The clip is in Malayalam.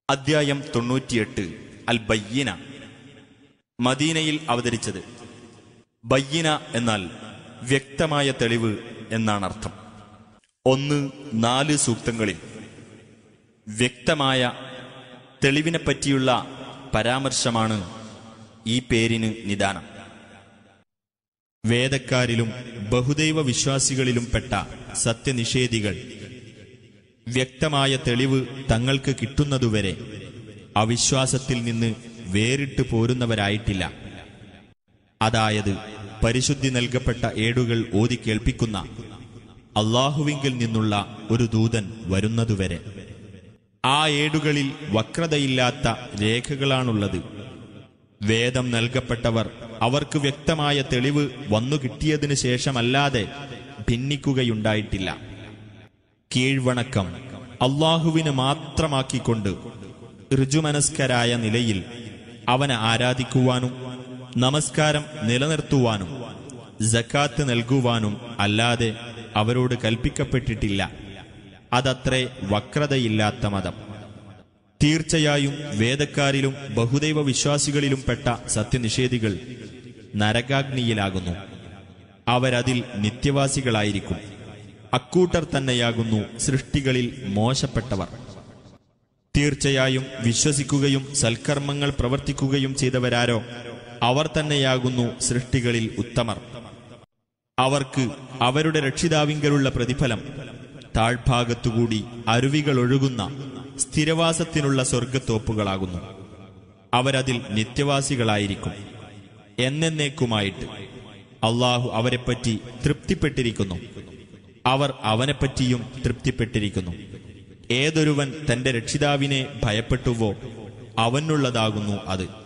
അദ്ധ്യായം തൊണ്ണൂറ്റിയെട്ട് അൽ ബയ്യന മദീനയിൽ അവതരിച്ചത് ബയ്യന എന്നാൽ വ്യക്തമായ തെളിവ് എന്നാണ് അർത്ഥം ഒന്ന് നാല് സൂക്തങ്ങളിൽ വ്യക്തമായ തെളിവിനെപ്പറ്റിയുള്ള പരാമർശമാണ് ഈ പേരിന് നിദാനം വേദക്കാരിലും ബഹുദൈവ വിശ്വാസികളിലും പെട്ട സത്യനിഷേധികൾ വ്യക്തമായ തെളിവ് തങ്ങൾക്ക് കിട്ടുന്നതുവരെ അവിശ്വാസത്തിൽ നിന്ന് വേറിട്ട് പോരുന്നവരായിട്ടില്ല അതായത് പരിശുദ്ധി നൽകപ്പെട്ട ഏടുകൾ ഓതി കേൾപ്പിക്കുന്ന അള്ളാഹുവിങ്കിൽ നിന്നുള്ള ഒരു ദൂതൻ വരുന്നതുവരെ ആ ഏടുകളിൽ വക്രതയില്ലാത്ത രേഖകളാണുള്ളത് വേദം നൽകപ്പെട്ടവർ അവർക്ക് വ്യക്തമായ തെളിവ് വന്നു കിട്ടിയതിനു ശേഷമല്ലാതെ ഭിന്നിക്കുകയുണ്ടായിട്ടില്ല കീഴ്വണക്കം അള്ളാഹുവിന് മാത്രമാക്കിക്കൊണ്ട് ഋജുമനസ്കരായ നിലയിൽ അവനെ ആരാധിക്കുവാനും നമസ്കാരം നിലനിർത്തുവാനും ജക്കാത്ത് നൽകുവാനും അല്ലാതെ അവരോട് കൽപ്പിക്കപ്പെട്ടിട്ടില്ല അതത്രേ വക്രതയില്ലാത്ത മതം തീർച്ചയായും വേദക്കാരിലും ബഹുദൈവ വിശ്വാസികളിലും പെട്ട സത്യനിഷേധികൾ നരകാഗ്നിയിലാകുന്നു അവരതിൽ നിത്യവാസികളായിരിക്കും അക്കൂട്ടർ തന്നെയാകുന്നു സൃഷ്ടികളിൽ മോശപ്പെട്ടവർ തീർച്ചയായും വിശ്വസിക്കുകയും സൽക്കർമ്മങ്ങൾ പ്രവർത്തിക്കുകയും ചെയ്തവരാരോ അവർ തന്നെയാകുന്നു സൃഷ്ടികളിൽ ഉത്തമർ അവർക്ക് അവരുടെ രക്ഷിതാവിങ്കലുള്ള പ്രതിഫലം താഴ്ഭാഗത്തുകൂടി അരുവികൾ ഒഴുകുന്ന സ്ഥിരവാസത്തിനുള്ള സ്വർഗത്തോപ്പുകളാകുന്നു അവരതിൽ നിത്യവാസികളായിരിക്കും എന്നേക്കുമായിട്ട് അള്ളാഹു അവരെപ്പറ്റി തൃപ്തിപ്പെട്ടിരിക്കുന്നു അവർ അവനെപ്പറ്റിയും തൃപ്തിപ്പെട്ടിരിക്കുന്നു ഏതൊരുവൻ തന്റെ രക്ഷിതാവിനെ ഭയപ്പെട്ടുവോ അവനുള്ളതാകുന്നു അത്